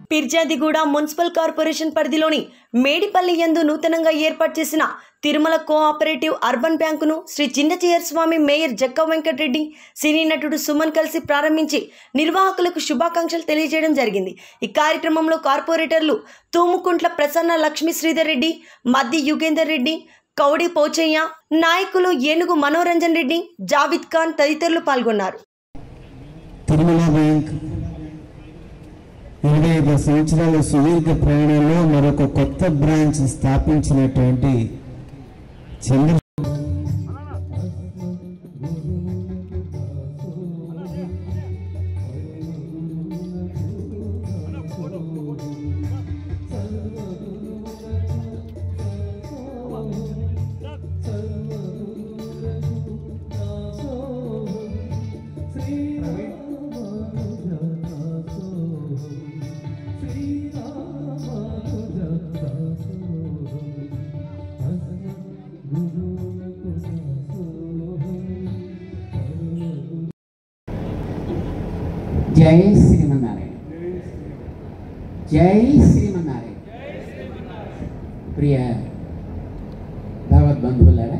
Peerzadiguda municipal corporation పరిధిలోని మేడిపల్లి యందు నూతనంగా ఏర్పాటు చేసిన తిరుమల కోఆపరేటివ్ అర్బన్ బ్యాంకును శ్రీ చిన్నచీయర్ స్వామి మేయర్ జక్క వెంకటరెడ్డి సినీ నటుడు సుమన్ కలిసి ప్రారంభించి నిర్వాహకులకు శుభాకాంక్షలు తెలియజేయడం జరిగింది ఈ కార్యక్రమంలో కార్పొరేటర్లు తూముకుంట్ల ప్రసన్న లక్ష్మీ శ్రీధర్ రెడ్డి మద్ది యుగేందర్ రెడ్డి కౌడి పోచయ్య నాయకులు ఏనుగు మనోరంజన్ రెడ్డి జావిద్ ఖాన్ తదితరులు పాల్గొన్నారు తిరుమల బ్యాంక్ ఇరవై ఐదు సంవత్సరాల సుదీర్ఘ ప్రయాణంలో మరొక కొత్త బ్రాంచ్ స్థాపించినటువంటి చంద్ర జై శ్రీమన్నారాయణ జై శ్రీమన్నారాయణ ప్రియ భగవద్బంధువులారా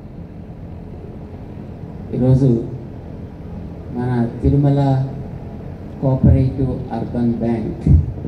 ఈరోజు మన తిరుమల కోఆపరేటివ్ అర్బన్ బ్యాంక్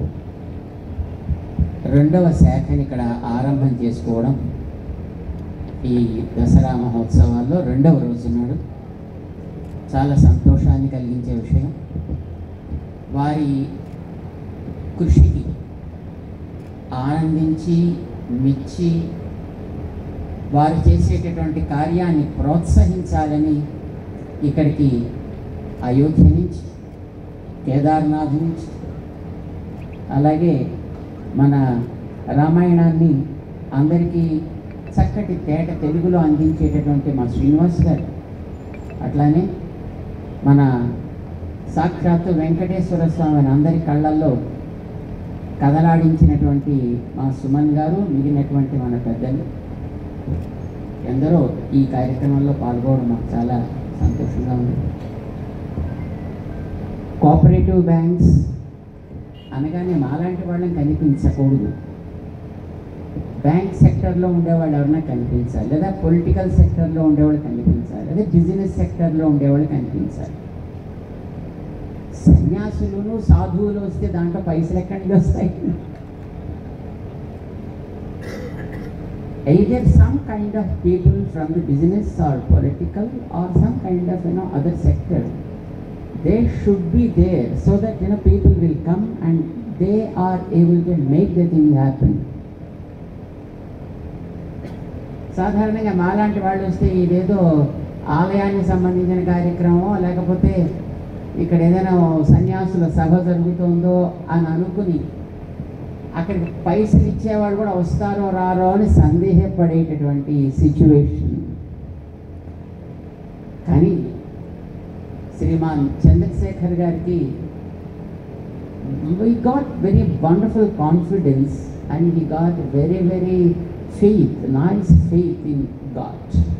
రెండవ శాఖని ఇక్కడ ఆరంభం చేసుకోవడం ఈ దసరా మహోత్సవాల్లో రెండవ రోజు నాడు చాలా సంతోషాన్ని కలిగించే విషయం వారి కృషికి ఆనందించి మెచ్చి వారు చేసేటటువంటి కార్యాన్ని ప్రోత్సహించాలని ఇక్కడికి అయోధ్య నుంచి కేదార్నాథ్ నుంచి అలాగే మన రామాయణాన్ని అందరికీ చక్కటి తేట తెలుగులో అందించేటటువంటి మా శ్రీనివాస్ గారు అట్లానే మన సాక్షాత్తు వెంకటేశ్వర స్వామిని అందరి కళ్ళల్లో కదలాడించినటువంటి మా సుమన్ గారు మిగిలినటువంటి మన పెద్దలు ఎందరో ఈ కార్యక్రమంలో పాల్గొనడం మాకు చాలా సంతోషంగా ఉంది కోఆపరేటివ్ బ్యాంక్స్ అనగానే మాలాంటి వాళ్ళని కనిపించకూడదు బ్యాంక్ సెక్టర్లో ఉండేవాళ్ళు ఎవరైనా కనిపించాలి లేదా పొలిటికల్ సెక్టర్లో ఉండేవాళ్ళు కనిపించాలి లేదా బిజినెస్ సెక్టర్లో ఉండేవాళ్ళు కనిపించాలి సన్యాసులను సాధువులు వస్తే దాంట్లో పైసలు ఎక్కడి నుంచి వస్తాయి either some kind of people from the business or political or some kind of you know other sector they should be there so that you know people will come and they are able to make the thing happen సాధారణంగా మాలాంటి వాళ్ళు వస్తే ఇదేదో ఆలయానికి సంబంధించిన కార్యక్రమం లేకపోతే ఇక్కడ ఏదైనా సన్యాసుల సభ జరుగుతుందో అని అనుకుని అక్కడికి పైసలు ఇచ్చేవాళ్ళు కూడా వస్తారో రారో అని సందేహపడేటటువంటి సిచ్యువేషన్ కానీ శ్రీమాన్ చంద్రశేఖర్ గారికి we got very wonderful confidence and he got very very faith nice faith in God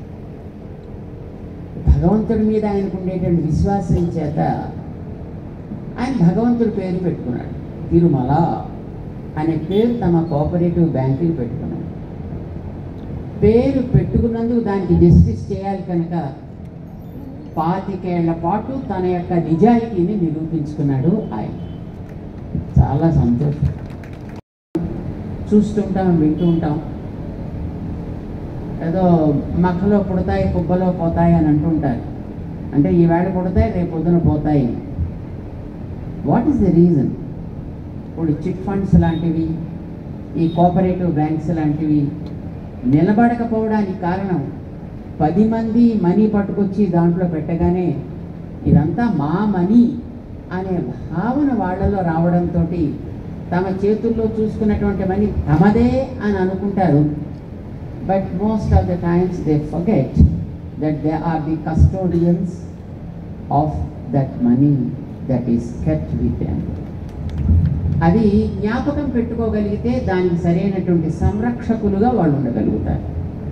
భగవంతుడి మీద ఆయనకు ఉండేటువంటి విశ్వాసం చేత ఆయన భగవంతుడి పేరు పెట్టుకున్నాడు తిరుమల అనే పేరు తమ కోఆపరేటివ్ బ్యాంకుకి పెట్టుకున్నాడు పేరు పెట్టుకున్నందుకు దానికి జస్టిస్ చేయాలి కనుక పాతికేళ్ల పాటు తన యొక్క నిజాయితీని నిరూపించుకున్నాడు ఆయన చాలా సంతోషం చూస్తుంటాం వింటూ ఉంటాం ఏదో మక్కలో పుడతాయి కుబ్బలో పోతాయి అని అంటుంటారు అంటే ఈవేళ పుడతాయి రేపు పొద్దున పోతాయి వాట్ ఈస్ ద రీజన్ ఇప్పుడు చిట్ ఫండ్స్ లాంటివి ఈ కోఆపరేటివ్ బ్యాంక్స్ లాంటివి నిలబడకపోవడానికి కారణం పది మంది మనీ పట్టుకొచ్చి దాంట్లో పెట్టగానే ఇదంతా మా మనీ అనే భావన వాళ్ళలో రావడంతో తమ చేతుల్లో చూసుకున్నటువంటి మనీ తమదే అని అనుకుంటారు but most of the times they forget that they are the custodians of that money that is kept with them అది జ్ఞాపకం పెట్టుకోగలిగితే దానికి సరైనటువంటి సంరక్షకులుగా వాళ్ళు ఉండగలుగుతారు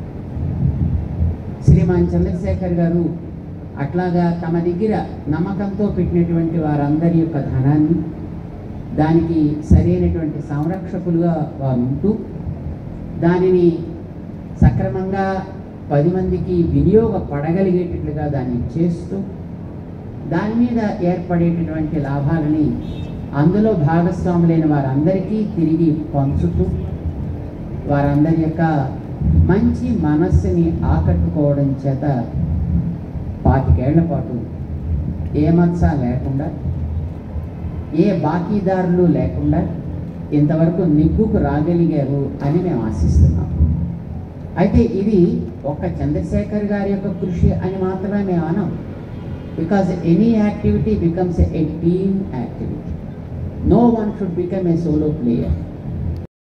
శ్రీమాన్ చంద్రశేఖర్ గారు అట్లాగా తమ దగ్గర నమ్మకంతో పెట్టినటువంటి వారందరి యొక్క ధనాన్ని దానికి సరైనటువంటి సంరక్షకులుగా వారు ఉంటూ దానిని సక్రమంగా పది మందికి వినియోగపడగలిగేటట్లుగా దాన్ని చేస్తూ దాని మీద ఏర్పడేటటువంటి లాభాలని అందులో భాగస్వాములైన వారందరికీ తిరిగి పంచుతూ వారందరి యొక్క మంచి మనస్సుని ఆకట్టుకోవడం చేత పాతికేళ్ల పాటు ఏ మత్స లేకుండా ఏ బాకీదారులు లేకుండా ఇంతవరకు నిగ్గుకు రాగలిగారు అని మేము ఆశిస్తున్నాం అయితే ఇది ఒక చంద్రశేఖర్ గారి యొక్క కృషి అని మాత్రమే మేము అనం because any activity becomes a team activity no one should become a solo player